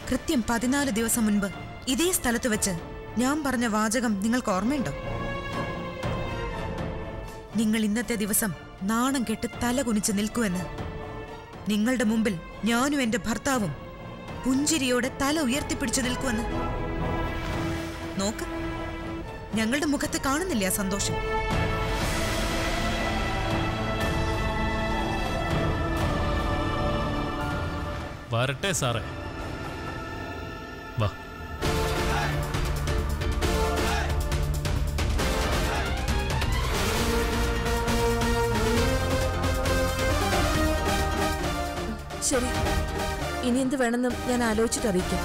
കൃത്യം പതിനാല് ദിവസം മുൻപ് ഇതേ സ്ഥലത്ത് വെച്ച് ഞാൻ പറഞ്ഞ വാചകം നിങ്ങൾക്ക് ഓർമ്മയുണ്ടോ നിങ്ങൾ ഇന്നത്തെ ദിവസം നാണം കെട്ട് തല കുനിച്ച് നിൽക്കുമെന്ന് നിങ്ങളുടെ മുമ്പിൽ ഞാനും എന്റെ ഭർത്താവും പുഞ്ചിരിയോടെ തല ഉയർത്തിപ്പിടിച്ചു നിൽക്കുമെന്ന് നോക്ക് ഞങ്ങളുടെ മുഖത്ത് കാണുന്നില്ല ആ സന്തോഷം വരട്ടെ സാറേ വാ ശരി ഇനി എന്ത് വേണമെന്നും ഞാൻ ആലോചിച്ചിട്ട് അറിയിക്കാം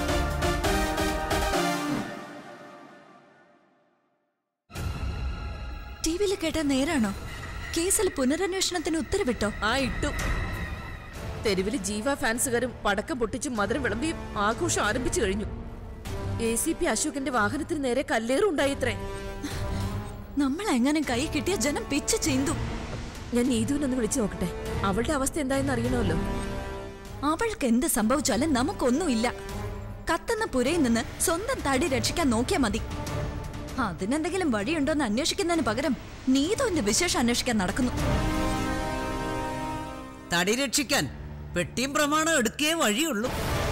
ടി വിയിൽ കേട്ട നേരാണോ കേസിൽ പുനരന്വേഷണത്തിന് ഉത്തരവിട്ടോ ആ ഇട്ടു തെരുവിൽ ജീവ ഫാൻസുകാരും പടക്കം പൊട്ടിച്ചും മധുരം വിളമ്പിയും ആഘോഷം ആരംഭിച്ചു കഴിഞ്ഞു എ സി പി അശോകന്റെ വാഹനത്തിന് നേരെ കല്ലേറുണ്ടായിത്രേ നമ്മൾ എങ്ങനെ കൈ കിട്ടിയ ജനം പിച്ച് ചീന്തു ഞാൻ നീതുവിനൊന്ന് വിളിച്ചു നോക്കട്ടെ അവളുടെ അവസ്ഥ എന്തായെന്ന് അറിയണമല്ലോ അവൾക്ക് എന്ത് സംഭവിച്ചാലും നമുക്കൊന്നുമില്ല കത്തുന്ന പുരയിൽ നിന്ന് സ്വന്തം തടി രക്ഷിക്കാൻ നോക്കിയാ മതി അതിനെന്തെങ്കിലും വഴിയുണ്ടോന്ന് അന്വേഷിക്കുന്നതിന് പകരം നീതുവിന്റെ വിശേഷം അന്വേഷിക്കാൻ നടക്കുന്നു തടി രക്ഷിക്കാൻ പെട്ടിയും പ്രമാണം എടുക്കേ വഴിയുള്ളൂ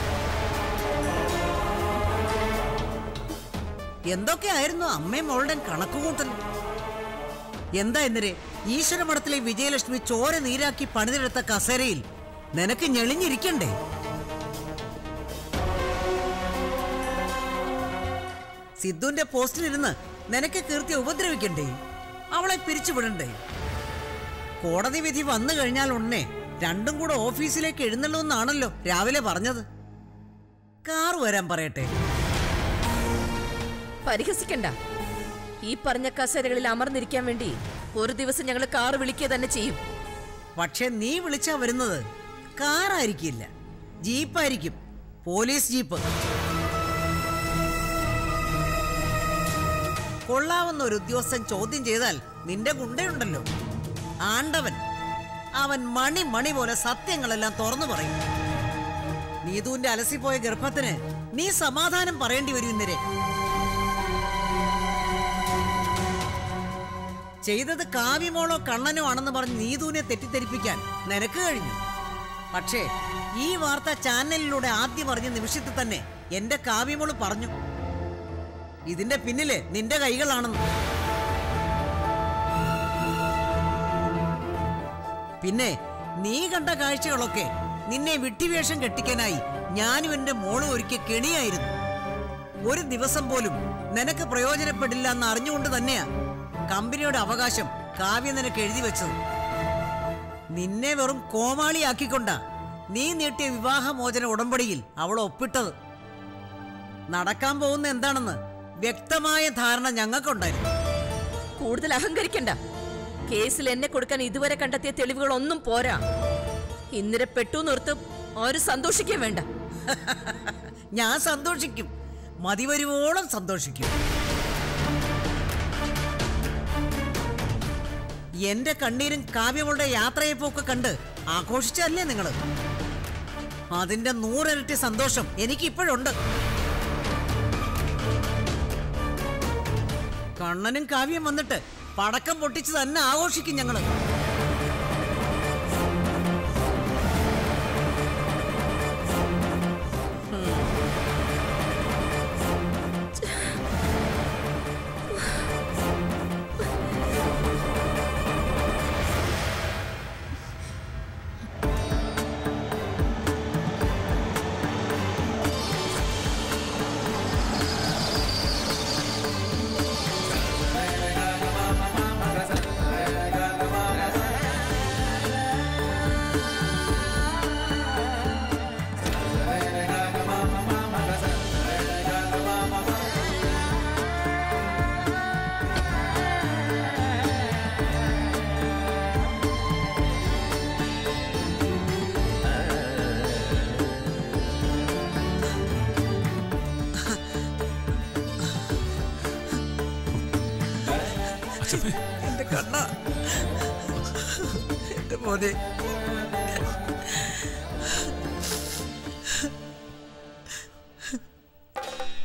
എന്തൊക്കെയായിരുന്നു അമ്മയും മോളുടെ കണക്കുകൂട്ടൽ എന്താ എന്നിരെ ഈശ്വരമഠത്തിലെ വിജയലക്ഷ്മി ചോര നീരാക്കി പണിതെടുത്ത കസേരയിൽ നിനക്ക് ഞെളിഞ്ഞിരിക്കണ്ടേ സിദ്ധുവിന്റെ പോസ്റ്റിലിരുന്ന് നിനക്ക് കീർത്തി ഉപദ്രവിക്കണ്ടേ അവളെ പിരിച്ചുവിടണ്ടേ കോടതി വിധി വന്നു കഴിഞ്ഞാൽ ഉടനെ രണ്ടും കൂടെ ഓഫീസിലേക്ക് എഴുന്നള്ളുമെന്നാണല്ലോ രാവിലെ പറഞ്ഞത് കാർ വരാൻ പറയട്ടെ പരിഹസിക്കണ്ട ഈ പറഞ്ഞ കസേരകളിൽ അമർന്നിരിക്കാൻ വേണ്ടി ഒരു ദിവസം ഞങ്ങൾ കാറ് വിളിക്കുക തന്നെ ചെയ്യും പക്ഷെ നീ വിളിച്ചാ വരുന്നത് കാറായിരിക്കില്ല ജീപ്പായിരിക്കും പോലീസ് ജീപ്പ് കൊള്ളാവുന്ന ഒരു ഉദ്യോഗസ്ഥൻ ചോദ്യം ചെയ്താൽ നിന്റെ ഗുണ്ടയുണ്ടല്ലോ ആണ്ടവൻ അവൻ മണി മണി പോലെ സത്യങ്ങളെല്ലാം തുറന്നു പറയും നീതുവിന്റെ അലസിപ്പോയ ഗർഭത്തിന് നീ സമാധാനം പറയേണ്ടി വരും ഇന്നരെ ചെയ്തത് കാവ്യമോളോ കണ്ണനോ ആണെന്ന് പറഞ്ഞ് നീതുവിനെ തെറ്റിദ്ധരിപ്പിക്കാൻ നിനക്ക് കഴിഞ്ഞു പക്ഷേ ഈ വാർത്ത ചാനലിലൂടെ ആദ്യം അറിഞ്ഞ നിമിഷത്തിൽ തന്നെ എന്റെ കാവ്യമോള് പറഞ്ഞു ഇതിന്റെ പിന്നില് നിന്റെ കൈകളാണെന്ന് പിന്നെ നീ കണ്ട കാഴ്ചകളൊക്കെ നിന്നെ വിട്ടിവേഷം കെട്ടിക്കാനായി ഞാനും എന്റെ മോളും ഒരുക്കിയ കെണിയായിരുന്നു ഒരു ദിവസം പോലും നിനക്ക് പ്രയോജനപ്പെടില്ല എന്ന് അറിഞ്ഞുകൊണ്ട് തന്നെയാ കമ്പനിയുടെ അവകാശം കാവ്യ നിനക്ക് എഴുതി വെച്ചത് നിന്നെ വെറും കോമാളിയാക്കിക്കൊണ്ടാ നീ നീട്ടിയ വിവാഹമോചന ഉടമ്പടിയിൽ അവൾ ഒപ്പിട്ടത് നടക്കാൻ പോകുന്ന എന്താണെന്ന് വ്യക്തമായ ധാരണ ഞങ്ങൾക്കുണ്ടായിരുന്നു കൂടുതൽ അഹങ്കരിക്കണ്ട കേസിൽ എന്നെ കൊടുക്കാൻ ഇതുവരെ കണ്ടെത്തിയ തെളിവുകളൊന്നും പോരാ ഇന്നലെ പെട്ടു നിർത്തും ആരും സന്തോഷിക്കാൻ വേണ്ട ഞാൻ സന്തോഷിക്കും മതിവരുവോളം സന്തോഷിക്കും എന്റെ കണ്ണീരും കാവ്യമുടെ യാത്രയെപ്പോക്കെ കണ്ട് ആഘോഷിച്ചല്ലേ നിങ്ങള് അതിന്റെ നൂറിരട്ടി സന്തോഷം എനിക്ക് ഇപ്പോഴുണ്ട് കണ്ണനും കാവ്യം വന്നിട്ട് പടക്കം പൊട്ടിച്ച് തന്നെ ആഘോഷിക്കും ഞങ്ങള് അച്ഛമ്മേ എന്റെ കണ്ണ എന്റെ മോനെ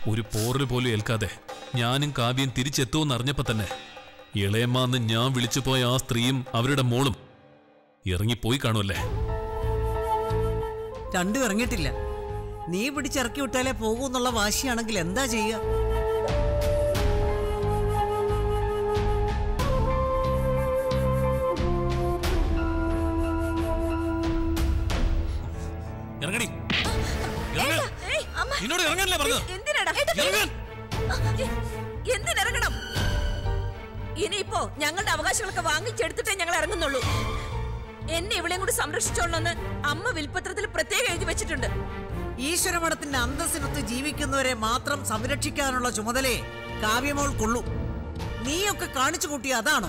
ഒരു പോറൽ പോലും ഏൽക്കാതെ ഞാനും കാവ്യം തിരിച്ചെത്തുമെന്ന് അറിഞ്ഞപ്പോ തന്നെ ഇളയമ്മാന്ന് ഞാൻ വിളിച്ചു പോയ ആ സ്ത്രീയും അവരുടെ മോളും ഇറങ്ങിപ്പോയി കാണുമല്ലേ രണ്ടും ഇറങ്ങിയിട്ടില്ല നീ പിടിച്ചിറക്കി വിട്ടാലേ പോകൂ എന്നുള്ള വാശിയാണെങ്കിൽ എന്താ ചെയ്യുക ഇറങ്ങടി ഇറങ്ങ്. നിന്നോട് ഇറങ്ങാനല്ലേ പറഞ്ഞത് എന്തിനാടാ ഇറങ്ങാൻ എന്തിനിറങ്ങണം ഇനിയിപ്പോ ഞങ്ങളുടെ അവകാശങ്ങളൊക്കെ വാങ്ങിച്ചെടുത്തിട്ടേ ഞങ്ങൾ ഇറങ്ങുന്നുള്ളൂ എന്നെ ഇവളെയും കൂടി സംരക്ഷിച്ചോളണമെന്ന് അമ്മ വിൽപത്രത്തിൽ പ്രത്യേകം എഴുതി വെച്ചിട്ടുണ്ട് ഈശ്വരമഠത്തിന്റെ അന്തസ്സിനൊത്ത് ജീവിക്കുന്നവരെ മാത്രം സംരക്ഷിക്കാനുള്ള ചുമതലയെ കാവ്യമോൾക്കുള്ളൂ നീയൊക്കെ കാണിച്ചു കൂട്ടിയ അതാണോ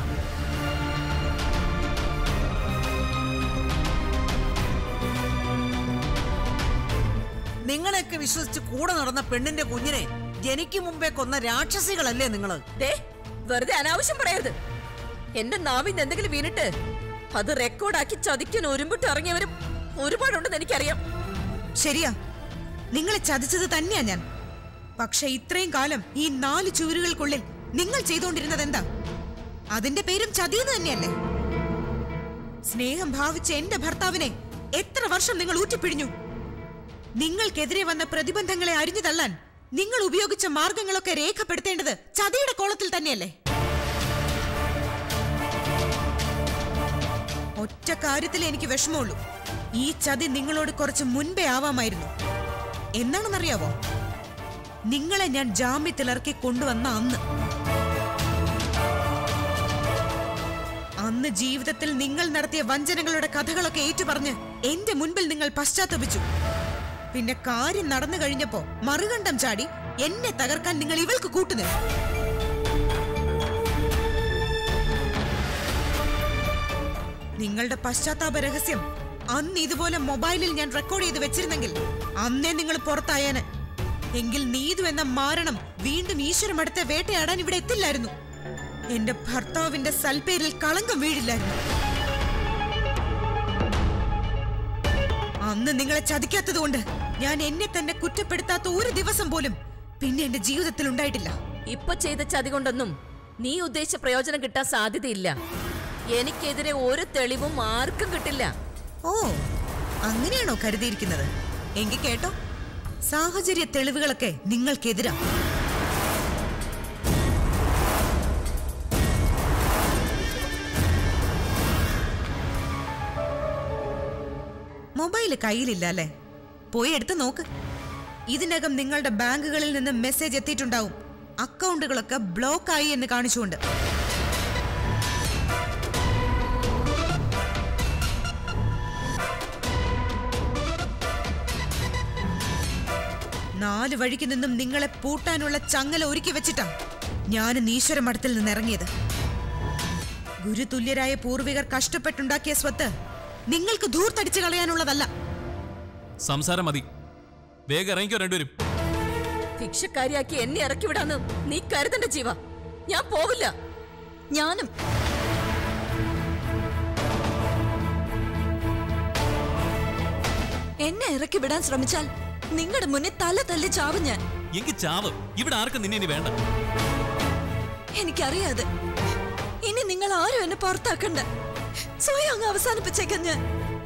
നിങ്ങളെയൊക്കെ വിശ്വസിച്ച് കൂടെ നടന്ന പെണ്ണിന്റെ കുഞ്ഞിനെ ജനിക്കും മുമ്പേ കൊന്ന രാക്ഷസികളല്ലേ നിങ്ങള് ദേ വെറുതെ അനാവശ്യം പറയരുത് എന്റെ നാവിന്ന് എന്തെങ്കിലും വീണിട്ട് അത് റെക്കോർഡാക്കി ചതിക്കാൻ ഒരുമ്പിട്ട് ഇറങ്ങിയവരും ഒരുപാടുണ്ടെന്ന് എനിക്കറിയാം ശരിയാ നിങ്ങളെ ചതിച്ചത് തന്നെയാ ഞാൻ പക്ഷെ ഇത്രയും കാലം ഈ നാല് ചുവരുകൾക്കുള്ളിൽ നിങ്ങൾ ചെയ്തുകൊണ്ടിരുന്നത് എന്താ അതിന്റെ പേരും ചതിയെന്ന് തന്നെയല്ലേ സ്നേഹം ഭാവിച്ച എന്റെ ഭർത്താവിനെ എത്ര വർഷം നിങ്ങൾ ഊറ്റിപ്പിഴിഞ്ഞു നിങ്ങൾക്കെതിരെ വന്ന പ്രതിബന്ധങ്ങളെ അരിഞ്ഞു തള്ളാൻ നിങ്ങൾ ഉപയോഗിച്ച മാർഗങ്ങളൊക്കെ രേഖപ്പെടുത്തേണ്ടത് ചതിയുടെ കോളത്തിൽ തന്നെയല്ലേ ഒറ്റ കാര്യത്തിൽ എനിക്ക് വിഷമമുള്ളൂ ഈ ചതി നിങ്ങളോട് കുറച്ച് മുൻപേ ആവാമായിരുന്നു എന്നാണെന്നറിയാവോ നിങ്ങളെ ഞാൻ ജാമ്യത്തിലിറക്കി കൊണ്ടുവന്ന അന്ന് അന്ന് ജീവിതത്തിൽ നിങ്ങൾ നടത്തിയ വഞ്ചനകളുടെ കഥകളൊക്കെ ഏറ്റുപറഞ്ഞ് എന്റെ മുൻപിൽ നിങ്ങൾ പശ്ചാത്തപിച്ചു പിന്നെ കാര്യം നടന്നു കഴിഞ്ഞപ്പോ മറുകണ്ഠം ചാടി എന്നെ തകർക്കാൻ നിങ്ങൾ ഇവൾക്ക് കൂട്ടുനിന്നു നിങ്ങളുടെ പശ്ചാത്താപ രഹസ്യം അന്ന് ഇതുപോലെ മൊബൈലിൽ ഞാൻ റെക്കോർഡ് ചെയ്ത് വെച്ചിരുന്നെങ്കിൽ അന്നേ നിങ്ങൾ പുറത്തായേന് എങ്കിൽ നീതു എന്ന മാരണം വീണ്ടും ഈശ്വരമടുത്തെ വേട്ടയാടാൻ ഇവിടെ എത്തില്ലായിരുന്നു എന്റെ ഭർത്താവിന്റെ സൽപ്പേരിൽ കളങ്കം വീഴില്ലായിരുന്നു അന്ന് നിങ്ങളെ ചതിക്കാത്തതുകൊണ്ട് ഞാൻ എന്നെ തന്നെ കുറ്റപ്പെടുത്താത്ത ഒരു ദിവസം പോലും പിന്നെ എന്റെ ജീവിതത്തിൽ ഉണ്ടായിട്ടില്ല ഇപ്പൊ ചെയ്ത ചതി കൊണ്ടൊന്നും നീ ഉദ്ദേശിച്ച പ്രയോജനം കിട്ടാൻ സാധ്യതയില്ല എനിക്കെതിരെ ഒരു തെളിവും ആർക്കും കിട്ടില്ല ഓ അങ്ങനെയാണോ കരുതിയിരിക്കുന്നത് എങ്കിൽ കേട്ടോ സാഹചര്യ തെളിവുകളൊക്കെ നിങ്ങൾക്കെതിരാ മൊബൈല് കയ്യിലില്ല അല്ലേ പോയി എടുത്ത് നോക്ക് ഇതിനകം നിങ്ങളുടെ ബാങ്കുകളിൽ നിന്ന് മെസ്സേജ് എത്തിയിട്ടുണ്ടാവും അക്കൗണ്ടുകളൊക്കെ ബ്ലോക്ക് ആയി എന്ന് കാണിച്ചുകൊണ്ട് നാല് വഴിക്ക് നിന്നും നിങ്ങളെ പൂട്ടാനുള്ള ചങ്ങല ഒരുക്കി വെച്ചിട്ടാ ഞാൻ ഈശ്വര മഠത്തിൽ നിന്ന് ഇറങ്ങിയത് ഗുരുതുല്യരായ പൂർവികർ കഷ്ടപ്പെട്ടുണ്ടാക്കിയ സ്വത്ത് നിങ്ങൾക്ക് ധൂർത്തടിച്ചു കളയാനുള്ളതല്ല സംസാരം മതി വേഗം ഇറങ്ങിക്കോ രണ്ടുപേരും ഭിക്ഷക്കാരിയാക്കി എന്നെ ഇറക്കി വിടാന്ന് നീ കരുതണ്ട ജീവ ഞാൻ പോവില്ല ഞാനും എന്നെ ഇറക്കി വിടാൻ ശ്രമിച്ചാൽ നിങ്ങളുടെ മുന്നിൽ തല തല്ലി ചാവും ഞാൻ എങ്കിൽ ചാവ് ഇവിടെ ആർക്കും നിന്നെ ഇനി വേണ്ട എനിക്കറിയാതെ ഇനി നിങ്ങൾ ആരും എന്നെ പുറത്താക്കണ്ട സ്വയം അങ്ങ് അവസാനിപ്പിച്ചേക്കാൻ ഞാൻ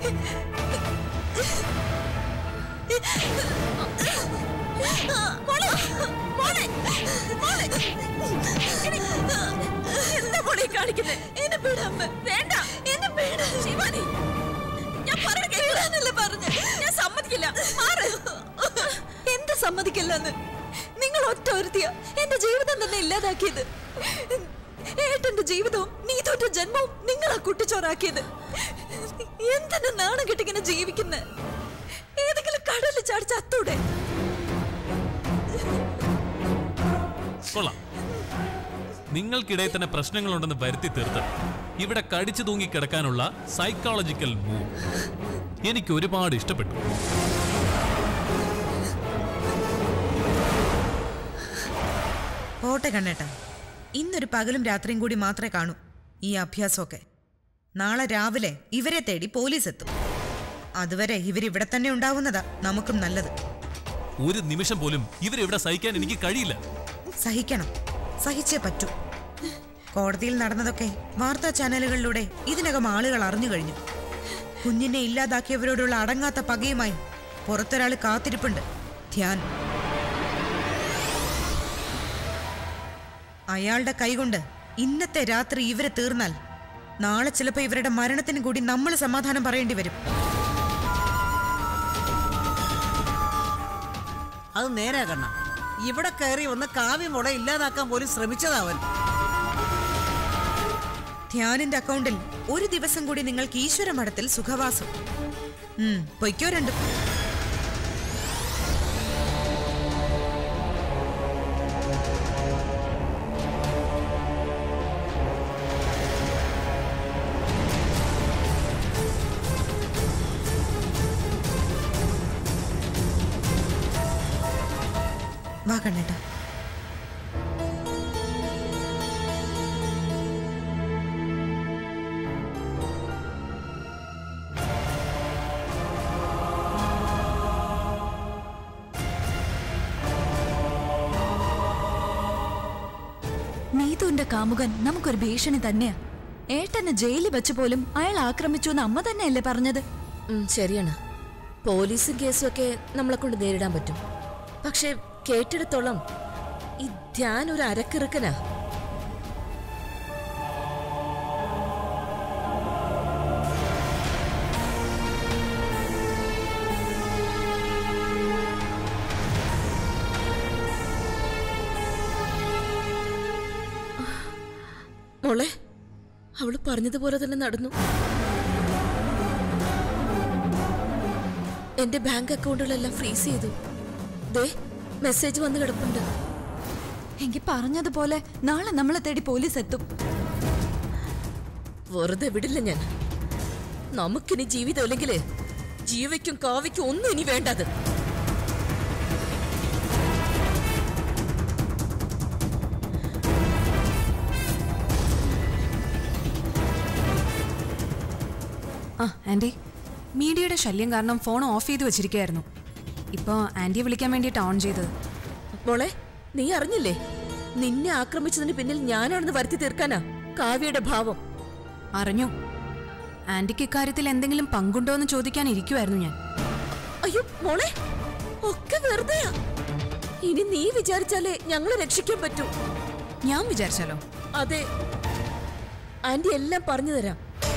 മോളെ, മോളെ, മോളെ. എടി, എന്താ മോളെ ഈ കാണിക്കുന്നെ? എന്നെ വിടാമ്മ വേണ്ട എന്നെ വിട ശിവാനി ഞാൻ പറയുന്നത് കേൾക്കില്ല. വിടാനല്ലേ പറഞ്ഞു ഞാൻ സമ്മതിക്കില്ല മാറ് എന്ത് സമ്മതിക്കില്ലെന്ന് നിങ്ങൾ ഒറ്റ ഒരുത്തിയ എന്റെ ജീവിതം തന്നെ ഇല്ലാതാക്കിയത് ഏട്ടന്റെ ജീവിതവും നീതോറ്റ ജന്മവും നിങ്ങളാ കുട്ടിച്ചോറാക്കിയത് എന്തിനു നാണം കെട്ടിങ്ങനെ ജീവിക്കുന്ന ഏതെങ്കിലും കടലിൽ ചാടിച്ച് അത്തൂടെ കൊള്ളാം നിങ്ങൾക്കിടയിൽ തന്നെ പ്രശ്നങ്ങളുണ്ടെന്ന് വരുത്തി തീർത്ത് ഇവിടെ കടിച്ചു തൂങ്ങി കിടക്കാനുള്ള സൈക്കോളജിക്കൽ മൂവ് എനിക്ക് ഒരുപാട് ഇഷ്ടപ്പെട്ടു പോട്ടെ കണ്ണേട്ട ഇന്നൊരു പകലും രാത്രിയും കൂടി മാത്രമേ കാണൂ ഈ അഭ്യാസമൊക്കെ നാളെ രാവിലെ ഇവരെ തേടി പോലീസ് എത്തും അതുവരെ ഇവരിവിടെ തന്നെ ഉണ്ടാവുന്നതാ നമുക്കും നല്ലത് ഒരു നിമിഷം പോലും ഇവരെവിടെ സഹിക്കാൻ എനിക്ക് കഴിയില്ല സഹിക്കണം സഹിച്ചേ പറ്റൂ കോടതിയിൽ നടന്നതൊക്കെ വാർത്താ ചാനലുകളിലൂടെ ഇതിനകം ആളുകൾ അറിഞ്ഞു കഴിഞ്ഞു കുഞ്ഞിനെ ഇല്ലാതാക്കിയവരോടുള്ള അടങ്ങാത്ത പകയുമായി പുറത്തൊരാൾ കാത്തിരിപ്പുണ്ട് ധ്യാൻ അയാളുടെ കൈകൊണ്ട് ഇന്നത്തെ രാത്രി ഇവരെ തീർന്നാൽ നാളെ ചിലപ്പോൾ ഇവരുടെ മരണത്തിന് കൂടി നമ്മൾ സമാധാനം പറയേണ്ടി വരും അത് നേരാ കണ്ണ ഇവിടെ കയറി വന്ന് കാവ്യമോളെ ഇല്ലാതാക്കാൻ പോലും ശ്രമിച്ചതാവൻ ധ്യാനിന്റെ അക്കൗണ്ടിൽ ഒരു ദിവസം കൂടി നിങ്ങൾക്ക് ഈശ്വര മഠത്തിൽ സുഖവാസം ഉം, പൊയ്ക്കോ രണ്ടും വാ കണ്ണേട്ടാ നീതുവിന്റെ കാമുകൻ നമുക്കൊരു ഭീഷണി തന്നെയാ ഏട്ടനെ ജയിലിൽ വെച്ച് പോലും അയാൾ ആക്രമിച്ചു എന്ന് അമ്മ തന്നെയല്ലേ പറഞ്ഞത് ഉം, ശരിയാണ് പോലീസും കേസും ഒക്കെ നമ്മളെ കൊണ്ട് നേരിടാൻ പറ്റും പക്ഷെ കേട്ടിടത്തോളം ഈ ധ്യാൻ ഒരു അരക്കിറുക്കനാ മോളെ അവള് പറഞ്ഞതുപോലെ തന്നെ നടന്നു എന്റെ ബാങ്ക് അക്കൗണ്ടുകളെല്ലാം ഫ്രീസ് ചെയ്തു ദേ മെസ്സേജ് വന്ന് കിടപ്പുണ്ട് എങ്കിൽ പറഞ്ഞതുപോലെ നാളെ നമ്മളെ തേടി പോലീസ് എത്തും വെറുതെ വിടില്ല ഞാൻ നമുക്കിനി ജീവിതം ഇല്ലെങ്കില് ജീവയ്ക്കും കാവയ്ക്കും ഒന്നും ഇനി വേണ്ടത് ആ ആൻറ്റി മീഡിയയുടെ ശല്യം കാരണം ഫോൺ ഓഫ് ചെയ്ത് വെച്ചിരിക്കുകയായിരുന്നു ഇപ്പോൾ ആൻറ്റിയെ വിളിക്കാൻ വേണ്ടിയിട്ട് ഓൺ ചെയ്തത് മോളെ നീ അറിഞ്ഞില്ലേ നിന്നെ ആക്രമിച്ചതിന് പിന്നിൽ ഞാനാണെന്ന് വരുത്തി തീർക്കാനാ കാവ്യയുടെ ഭാവം അറിഞ്ഞു ആൻറ്റിക്ക് ഇക്കാര്യത്തിൽ എന്തെങ്കിലും പങ്കുണ്ടോ എന്ന് ചോദിക്കാൻ ഇരിക്കുമായിരുന്നു ഞാൻ അയ്യോ മോളെ ഒക്കെ വെറുതെയാ ഇനി നീ വിചാരിച്ചാലേ ഞങ്ങളെ രക്ഷിക്കാൻ പറ്റൂ ഞാൻ വിചാരിച്ചാലോ അതെ ആന്റി എല്ലാം പറഞ്ഞു തരാം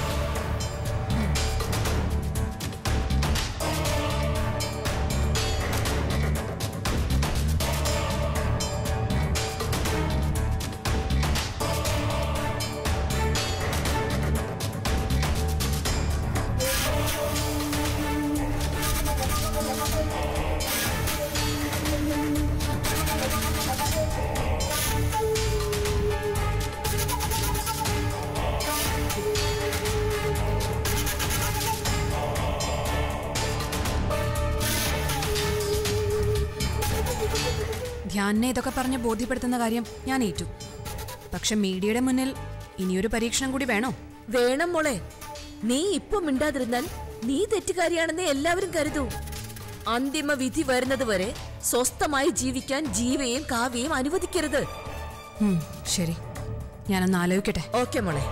ധ്യാനിനെ ഇതൊക്കെ പറഞ്ഞ് ബോധ്യപ്പെടുത്തുന്ന കാര്യം ഞാൻ ഏറ്റു പക്ഷെ മീഡിയയുടെ മുന്നിൽ ഇനിയൊരു പരീക്ഷണം കൂടി വേണോ വേണം മോളെ നീ ഇപ്പൊ മിണ്ടാതിരുന്നാൽ നീ തെറ്റുകാരിയാണെന്ന് എല്ലാവരും കരുതൂ അന്തിമ വിധി വരുന്നത് വരെ സ്വസ്ഥമായി ജീവിക്കാൻ ജീവയും കാവ്യയും അനുവദിക്കരുത് ഉം, ശരി ഞാനൊന്ന് ആലോചിക്കട്ടെ ഓക്കെ മോളെ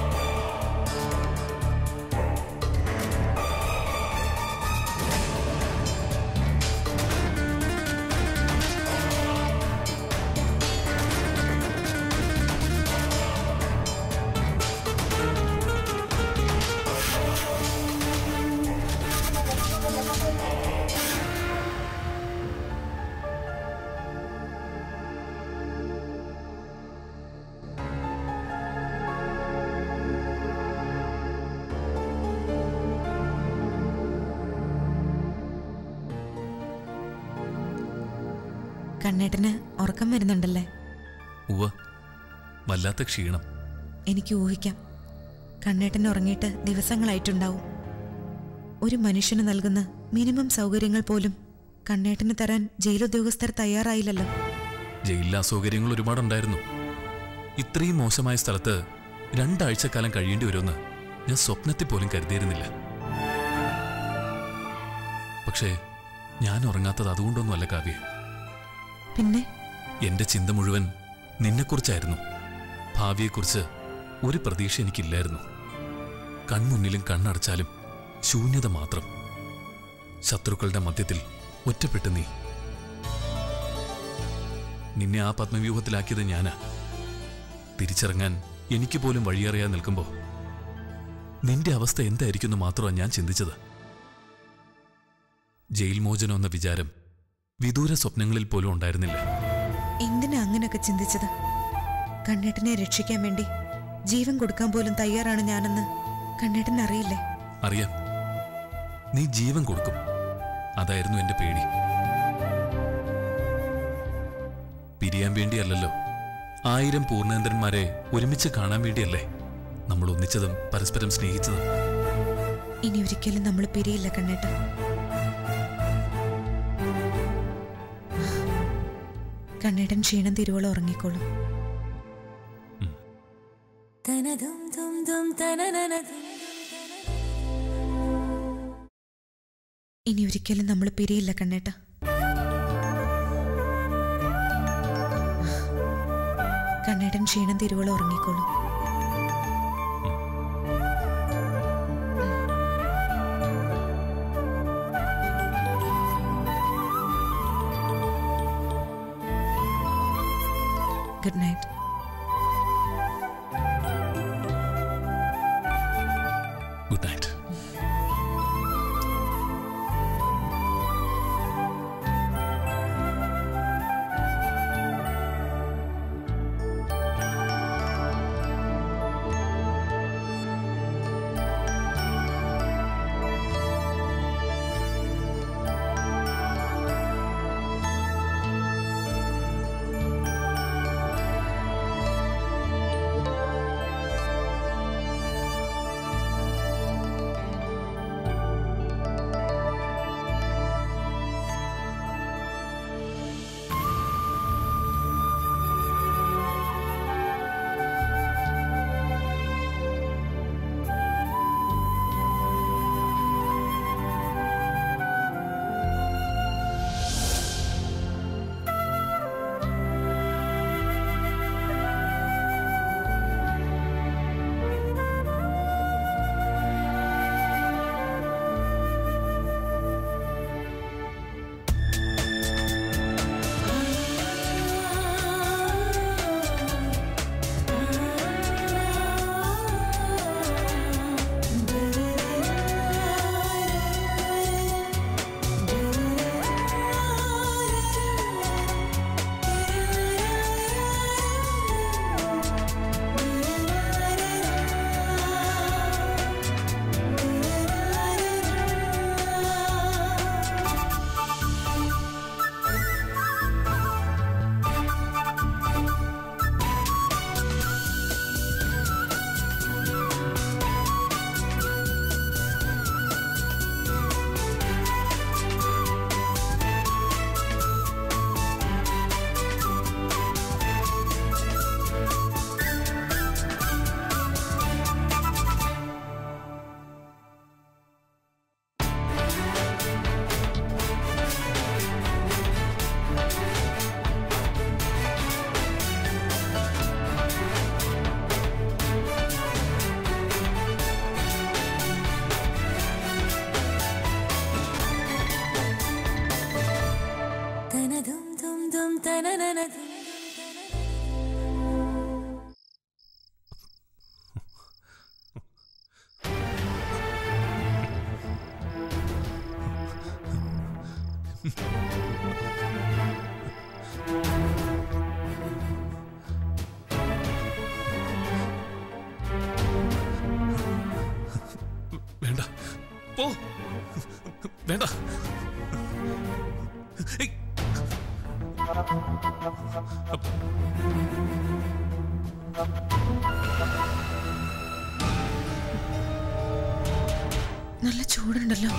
കണ്ണേട്ടന് ഉറക്കം വരുന്നുണ്ടല്ലേ ഉവ്വ വല്ലാത്ത ക്ഷീണം എനിക്ക് ഊഹിക്കാം കണ്ണേട്ടൻ ഉറങ്ങിയിട്ട് ദിവസങ്ങളായിട്ടുണ്ടാവും ഒരു മനുഷ്യന് നൽകുന്ന മിനിമം സൗകര്യങ്ങൾ പോലും കണ്ണേട്ടന് തരാൻ ജയിലുദ്യോഗസ്ഥർ തയ്യാറായില്ലല്ലോ ജയിലിലെ അസൗകര്യങ്ങൾ ഒരുപാടുണ്ടായിരുന്നു ഇത്രയും മോശമായ സ്ഥലത്ത് രണ്ടാഴ്ചക്കാലം കഴിയേണ്ടി വരുമെന്ന് ഞാൻ സ്വപ്നത്തിൽ പോലും കരുതിയിരുന്നില്ല പക്ഷേ ഞാൻ ഉറങ്ങാത്തത് അതുകൊണ്ടൊന്നുമല്ല കാവ്യ പിന്നെ എന്റെ ചിന്ത മുഴുവൻ നിന്നെക്കുറിച്ചായിരുന്നു ഭാവിയെക്കുറിച്ച് ഒരു പ്രതീക്ഷ എനിക്കില്ലായിരുന്നു കൺമുന്നിലും കണ്ണടച്ചാലും ശൂന്യത മാത്രം ശത്രുക്കളുടെ മധ്യത്തിൽ ഒറ്റപ്പെട്ട് നീ നിന്നെ ആ പത്മവ്യൂഹത്തിലാക്കിയത് ഞാനാ തിരിച്ചിറങ്ങാൻ എനിക്ക് പോലും വഴിയറിയാതെ നിൽക്കുമ്പോ നിന്റെ അവസ്ഥ എന്തായിരിക്കുന്നു മാത്രമാണ് ഞാൻ ചിന്തിച്ചത് ജയിൽ മോചനം എന്ന വിചാരം വിദൂര സ്വപ്നങ്ങളിൽ പോലും ഉണ്ടായിരുന്നില്ല എന്തിനാ അങ്ങനെയൊക്കെ ചിന്തിച്ചത് കണ്ണേട്ടനെ രക്ഷിക്കാൻ വേണ്ടി ജീവൻ കൊടുക്കാൻ പോലും തയ്യാറാണ് ഞാനെന്ന് കണ്ണേട്ടൻ അറിയില്ലേ അറിയാം നീ ജീവൻ കൊടുക്കും അതായിരുന്നു എന്റെ പേടി പിരിയാൻ വേണ്ടിയല്ലല്ലോ ആയിരം പൂർണ്ണേന്ദ്രന്മാരെ ഒരുമിച്ച് കാണാൻ വേണ്ടിയല്ലേ നമ്മൾ ഒന്നിച്ചതും പരസ്പരം സ്നേഹിച്ചതും ഇനി ഒരിക്കലും നമ്മൾ പിരിയില്ല കണ്ണേട്ട കണ്ണേട്ടൻ ക്ഷീണം തിരുവോളം ഉറങ്ങിക്കോളും ഇനി ഒരിക്കലും നമ്മൾ പിരിയില്ല കണ്ണേട്ട കണ്ണേട്ടൻ ക്ഷീണം തിരുവോളം ഉറങ്ങിക്കോളും ഗുഡ് നൈറ്റ് ഗുഡ് നൈറ്റ് വേണ്ട പോ വേണ്ട ഏയ്. നല്ല ചൂടുണ്ടല്ലോ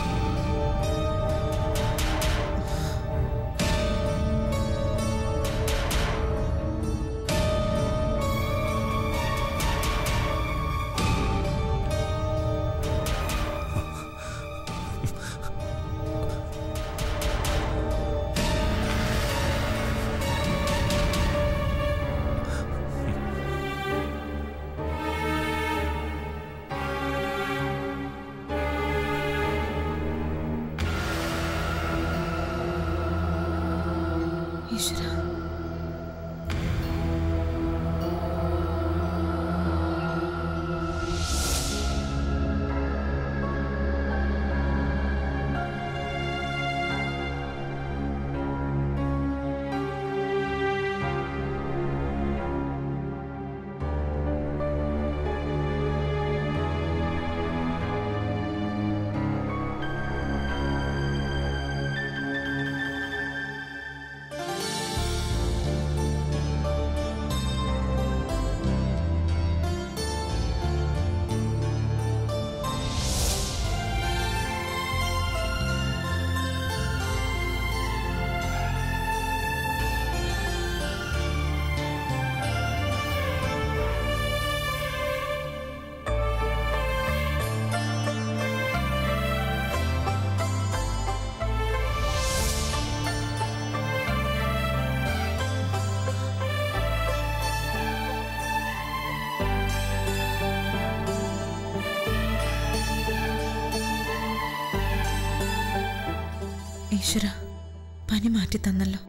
ഈശ്വര ഈശ്വര പനി മാറ്റി തന്നല്ലോ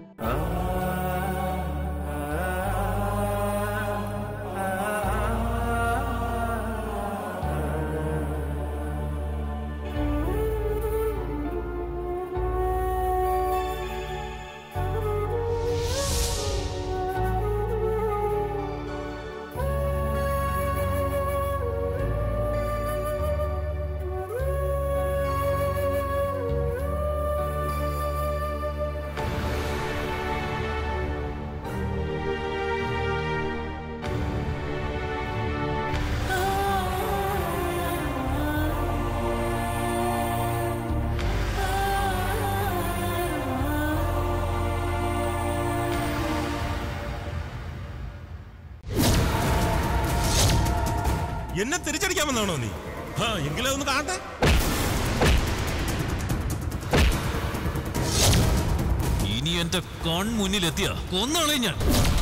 എന്നെ തിരിച്ചടിക്കാമെന്നാണോ നീ ആ എങ്കിലും ഒന്ന് കാണട്ടെ ഇനി എന്റെ കൺമുന്നിലെത്തിയ കൊന്നാളെ ഞാൻ